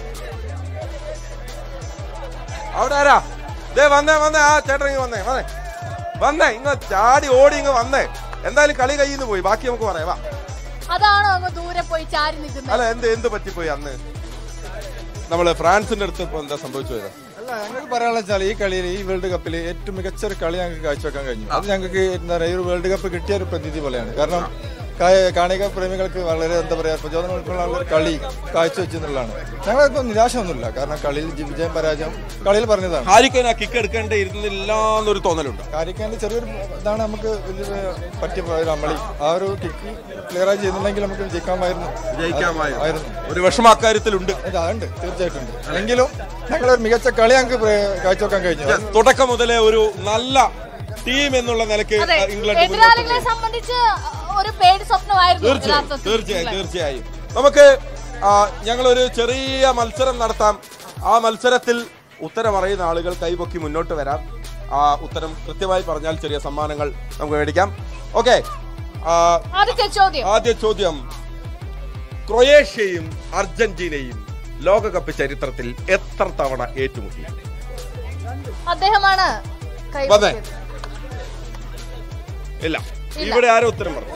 അവിടെ ആരാ ദേ വന്നേ വന്നേ ആ ചേട്ടൻ ഇങ്ങ് വന്നേ വന്നേ വന്നേ ഇങ്ങ് ചാടി ഓടി ഇങ്ങ് വന്നേ എന്തായാലും കളി കയ്യിൽ നിന്ന് പോയി ബാക്കി നമുക്ക് പറയാം വാ അതാണോ അങ്ങ് ദൂരെ പോയി ചാരി നിൽക്കുന്നത് അല്ല എന്ത് എന്ത് പറ്റിപ്പോയി അന്ന് നമ്മള് ഫ്രാൻസിന്റെ അടുത്ത് ഇപ്പൊ എന്താ സംഭവിച്ചത് അല്ല ഞങ്ങൾക്ക് പറയാനുള്ള വെച്ചാൽ ഈ കളിയിൽ ഈ വേൾഡ് കപ്പിൽ ഏറ്റവും മികച്ച ഒരു കളി ഞങ്ങൾക്ക് കാഴ്ചവെക്കാൻ കഴിഞ്ഞു അത് ഞങ്ങൾക്ക് എന്താ പറയുക ഈ ഒരു വേൾഡ് കപ്പ് കിട്ടിയ ഒരു പ്രതിനിധി പോലെയാണ് കാരണം കാ- കാണിക പ്രേമികൾക്ക് വളരെ എന്താ പറയുക പ്രചോദനം ഉൾക്കൊള്ള ഒരു കളി കാഴ്ചവെച്ചെന്നുള്ളതാണ് ഞങ്ങളിപ്പോൾ നിരാശ ഒന്നുമില്ല കാരണം കളിയിൽ ജി- വിജയം പരാജയം കളിയിൽ പറഞ്ഞതാണ് ഹാരിക്കൻ ആ കിക്ക് എടുക്കേണ്ടി ഇരുന്നില്ല എന്നൊരു തോന്നലുണ്ട് കാര്യക്കാൻ്റെ ചെറിയൊരു ഇതാണ് നമുക്ക് വലിയ പറ്റിയ ഒരു അമളി ആ ഒരു കിക്ക് ക്ലിയറായി ചെയ്യുന്നുണ്ടെങ്കിൽ നമുക്ക് വിജയിക്കാമായിരുന്നു ജയിക്കാമായിരുന്നു. ആയിരുന്നു ഒരു വിഷമ അക്കാര്യത്തിലുണ്ട് ഇത് അതുണ്ട് തീർച്ചയായിട്ടും ഉണ്ട് എങ്കിലും ഞങ്ങളൊരു മികച്ച കളി ഞങ്ങൾക്ക് പ്ര- കാഴ്ചവെക്കാൻ കഴിഞ്ഞു Yes, തുടക്കം മുതലേ ഒരു നല്ല ടീം എന്നുള്ള നിലയ്ക്ക് അതെ ഇംഗ്ലണ്ട് മുന്നോട്ട് എതിരാളികളെ പോയി. സംബന്ധിച്ച് ഒരു പേടി സ്വപ്നമായിരുന്നു തീർച്ചയായും യഥാർത്ഥത്തിൽ തീർച്ചയായും ഇംഗ്ലണ്ട്. തീർച്ചയായും നമുക്ക് ആ, ഞങ്ങളൊരു ചെറിയ മത്സരം നടത്താം ആ മത്സരത്തിൽ ഉത്തരം അറിയുന്ന ആളുകൾ കൈപൊക്കി മുന്നോട്ട് വരാം ആ ഉത്തരം കൃത്യമായി പറഞ്ഞാൽ ചെറിയ സമ്മാനങ്ങൾ നമുക്ക് മേടിക്കാം ഓക്കെ ആദ്യത്തെ ചോദ്യം ആദ്യ ചോദ്യം ക്രൊയേഷ്യയും അർജന്റീനയും ലോകകപ്പ് ചരിത്രത്തിൽ എത്ര തവണ ഏറ്റുമുട്ടി അദ്ദേഹമാണ് കൈ വന്നേ. പൊക്കിയത്. ഇല്ല ഇല്ല. ഇവിടെ ആരോ ഉത്തരം പറഞ്ഞു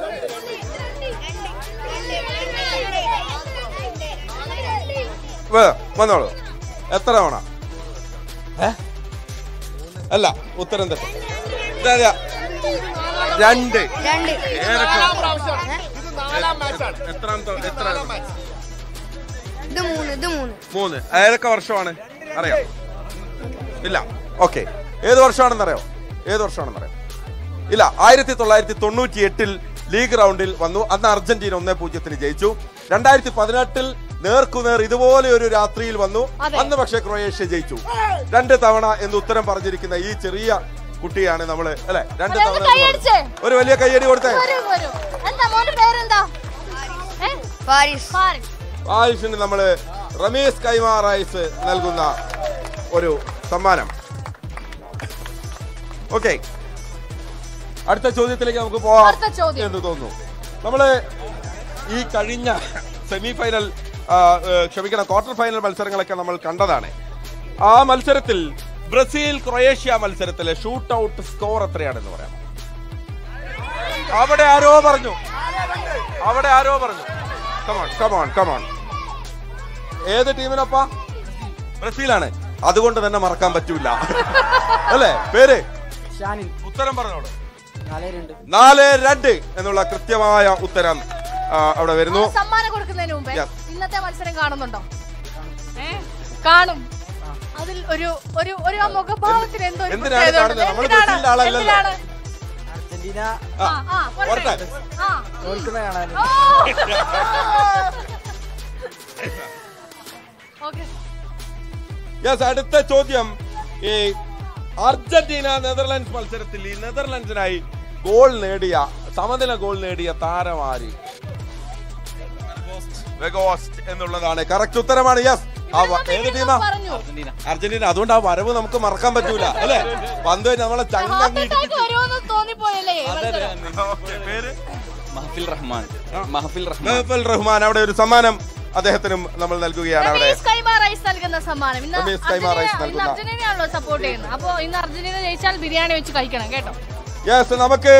വേ- വന്നോളൂ എത്ര തവണ ഏ? അല്ല ഉത്തരം തെറ്റ് ഇതാ, ഇതാ. രണ്ട് രണ്ട് ഏതൊക്കെ? നാലാം മാച്ചാണ് എത്രാമത്തെ എത്ര ഇത് മൂന്ന് ഇത് മൂന്ന് മൂന്ന് ഏതൊക്കെ വർഷമാണ് അറിയാം ഇല്ല ഓക്കെ ഏത് വർഷമാണെന്ന് അറിയോ ഏത് വർഷമാണെന്ന് അറിയാം ഇല്ല ആയിരത്തി തൊള്ളായിരത്തി തൊണ്ണൂറ്റി എട്ടിൽ ലീഗ് റൗണ്ടിൽ വന്നു അന്ന് അർജന്റീന ഒന്നേ പൂജ്യത്തിന് ജയിച്ചു രണ്ടായിരത്തി പതിനെട്ടിൽ നേർക്കുനേർ ഇതുപോലെ ഒരു രാത്രിയിൽ വന്നു അതെ. അന്ന് പക്ഷേ ക്രൊയേഷ്യ ജയിച്ചു രണ്ട് തവണ എന്ന് ഉത്തരം പറഞ്ഞിരിക്കുന്ന ഈ ചെറിയ കുട്ടിയാണ് നമ്മള് അല്ലെ രണ്ട് അതെ, തവണ ഒന്ന് എന്ന് കൈയടിച്ചേ. പറഞ്ഞു. ഒരു വലിയ കയ്യടി കൊടുത്തേ വരൂ, വരൂ. എന്താ മോന്റെ പേരെന്താ ഏ? ഫാരിസ് ഫാരിസ് ആയുഷിന് നമ്മള് റമീസ് കൈമാ റൈസ് നൽകുന്ന ഒരു സമ്മാനം ഓക്കെ അടുത്ത ചോദ്യത്തിലേക്ക് നമുക്ക് പോവാം അടുത്ത ചോദ്യം. എന്ന് തോന്നുന്നു നമ്മള് ഈ കഴിഞ്ഞ സെമി ഫൈനൽ ക്ഷമിക്കണം ക്വാർട്ടർ ഫൈനൽ മത്സരങ്ങളൊക്കെ നമ്മൾ കണ്ടതാണ് ആ മത്സരത്തിൽ ബ്രസീൽ ക്രൊയേഷ്യ മത്സരത്തിലെ ഷൂട്ട് ഔട്ട് സ്കോർ എത്രയാണെന്ന് പറയാം അവിടെ ആരോ പറഞ്ഞു അവിടെ ആരോ പറഞ്ഞു കമോൺ കമോൺ കമോൺ ഏത് ടീമിനൊപ്പാ ബ്രസീലാണ് അതുകൊണ്ട് തന്നെ മറക്കാൻ പറ്റൂല അല്ലേ പേര് ഉത്തരം പറഞ്ഞോളൂ നാല് രണ്ട് എന്നുള്ള കൃത്യമായ ഉത്തരം ആ, അവിടെ വരുന്നു സമ്മാനം കൊടുക്കുന്നതിന് മുമ്പേ Yes. ഇന്നത്തെ മത്സരം കാണുന്നുണ്ടോ ഏ കാണും അതിൽ ഒരു ഒരു ഒരു ആ മുഖഭാവത്തിന് എന്തോ ഒരു എന്തിനാണ് പ്രത്യേകത കാണുന്നത്? ഉണ്ട്. നമ്മള് എന്തിനാണ്? ബ്രസീലിന്റെ ആളല്ലല്ലോ. എന്തിനാണ്? അർജന്റീന ആ, ആ, പോരട്ടെ. പോരട്ടെ. ആ. തോൽക്കുന്ന കാണാൻ ഓ. Okay. യെസ് അടുത്ത ചോദ്യം ഈ അർജന്റീന നെതർലാൻഡ്സ് മത്സരത്തിൽ ഈ നെതർലാൻഡ്സിനായി ഗോൾ നേടിയ സമനില ഗോൾ നേടിയ താരമാരി വെഗോസ്റ്റ് എന്നുള്ളതാണ് കറക്റ്റ് ഉത്തരമാണ് യെസ് ഏത് ടീമാ പറഞ്ഞു അർജന്റീന അതുകൊണ്ട് ആ വരവ് നമുക്ക് മറക്കാൻ പറ്റൂല അല്ലേ പന്ത് കഴിഞ്ഞ് നമ്മളെ ഹാർട്ട് ചങ്ങി അറ്റാക്ക് വരുമെന്ന് തോന്നിപ്പോയല്ലേ ഈ മത്സരം? പേര് മഹഫിൽ റഹ്മാൻ മഹഫിൽ റഹ്മാൻ മെഹഫൽ റഹ്മാൻ അവിടെ ഒരു സമ്മാനം അദ്ദേഹത്തിനും നമ്മൾ നൽകുകയാണ് അവിടെ റമീസ് കൈമാ റൈസ് നൽകുന്ന സമ്മാനം ഇന്ന് റമീസ് കൈമാ റൈസ് അർജന്റീന- ഇന്ന് നൽകുന്ന- അർജന്റീനയാണല്ലോ സപ്പോർട്ട് ചെയ്യുന്നത് അപ്പൊ ഇന്ന് അർജന്റീന ജയിച്ചാൽ ബിരിയാണി വെച്ച് കഴിക്കണം കേട്ടോ യെസ് നമുക്ക്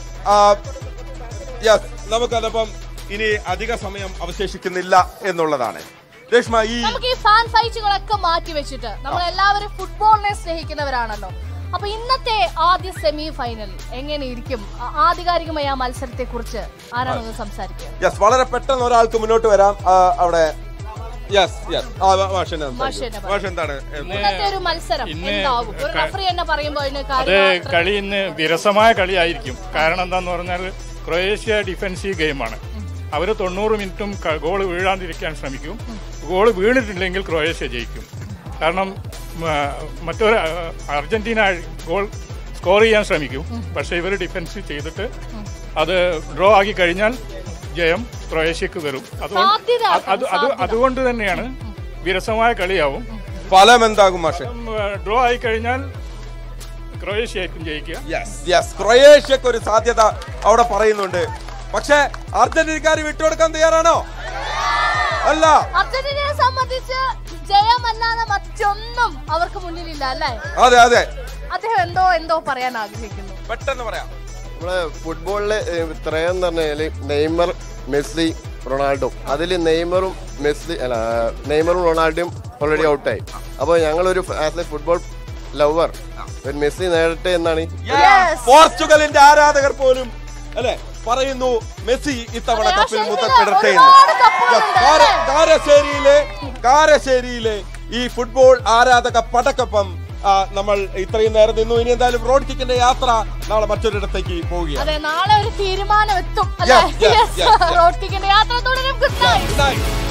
യെസ് നമുക്കതപ്പം ഇനി അധിക സമയം അവശേഷിക്കുന്നില്ല എന്നുള്ളതാണ് രേഷ്മ ഈ നമുക്ക് ഈ ഫാൻ ഫൈറ്റുകളൊക്കെ മാറ്റി വെച്ചിട്ട് നമ്മൾ എല്ലാവരും ഫുട്ബോളിനെ സ്നേഹിക്കുന്നവരാണല്ലോ അപ്പൊ ഇന്നത്തെ ആദ്യ സെമി ഫൈനൽ എങ്ങനെ ഇരിക്കും ആ- ആധികാരികമായി ആ മത്സരത്തെ കുറിച്ച് ആരാണൊന്ന് സംസാരിക്കുക യെസ് വളരെ പെട്ടെന്ന് ഒരാൾക്ക് മുന്നോട്ട് വരാം ആ, അവിടെ യെസ് യെസ് മാഷൻ മാഷ് മാഷൻ എന്താണ് ഇന്നത്തെ ഒരു മത്സരം ഇന്ന് എന്താകും ഒരു ക- റഫറി തന്നെ പറയുമ്പോൾ അതിന് അത് കാര്യം കളി ഇന്ന് വിരസമായ കളിയായിരിക്കും കാരണം എന്താന്ന് പറഞ്ഞാൽ ക്രൊയേഷ്യ ഡിഫൻസീവ് ഗെയിമാണ് അവർ തൊണ്ണൂറ് മിനിറ്റും ഗോൾ വീഴാതിരിക്കാൻ ശ്രമിക്കും ഗോൾ വീണിട്ടില്ലെങ്കിൽ ക്രൊയേഷ്യ ജയിക്കും കാരണം മ, മറ്റൊരു ആ, അർജന്റീന ഗോൾ സ്കോർ ചെയ്യാൻ ശ്രമിക്കും പക്ഷേ ഇവർ ഡിഫൻസ് ചെയ്തിട്ട് അത് ഡ്രോ ആക്കി കഴിഞ്ഞാൽ ജയം ക്രൊയേഷ്യക്ക് വരും അതുകൊണ്ട് സാധ്യത, അത് അത് അത് സാധ്യത. അതുകൊണ്ട് തന്നെയാണ് വിരസമായ കളിയാവും ഫലം എന്താകും മാഷെ ഡ്രോ ആയി കഴിഞ്ഞാൽ ക്രൊയേഷ്യ ആയിരിക്കും ജയിക്കുക യെസ് ക്രൊയേഷ്യക്ക് ഒരു സാധ്യത അവിടെ പറയുന്നുണ്ട് പക്ഷേ അർജന്റീനക്കാർ വിട്ടുകൊടുക്കാൻ തയ്യാറാണോ അല്ല അർജന്റീനയെ സംബന്ധിച്ച് ജയമല്ലാതെ മറ്റൊന്നും അവർക്ക് മുന്നിലില്ല അല്ലേ അതെ അതെ അദ്ദേഹം എന്തോ എന്തോ പറയാൻ ആഗ്രഹിക്കുന്നു പെട്ടെന്ന് പറയാം നമ്മളെ ഫുട്ബോളിലെ ത്രയം എന്ന് പറഞ്ഞാല് നെയ്മർ മെസ്സി റൊണാൾഡോ അതിൽ നെയ്മറും മെസ്സി അല്ല നെയ്മറും റൊണാൾഡോയും ഓൾറെഡി ഔട്ടായി അപ്പോൾ ഞങ്ങളൊരു ആസ് എ ഫുട്ബോൾ ലവർ ഒരു മെസ്സി നേടട്ടെ എന്നാണ് പോർച്ചുഗലിന്റെ ആരാധകർ പോലും അല്ലെ പറയുന്നു മെസ്സി ഇത്തവണ അതെ, ആ കപ്പിൽ ഷെൽഫില് മുത്തപ്പെടട്ടെ എന്ന് ഒരുപാട് കപ്പുകളുണ്ട്, കാര- കാരശ്ശേരിയിലെ കാരശ്ശേരിയിലെ ഈ ഫുട്ബോൾ ആരാധക പടക്കൊപ്പം ആ, നമ്മൾ ഇത്രയും നേരം നിന്നു ഇനി എന്തായാലും റോഡ് കിക്കിന്റെ യാത്ര നാളെ മറ്റൊരിടത്തേക്ക് പോവുകയാണ് അതെ നാളെ ഒരു തീരുമാനം എത്തും അല്ലേ Yes, yes, yes, yes. Road കിക്കിന്റെ യാത്ര തുടരും ഗുഡ് നൈറ്റ് Good night.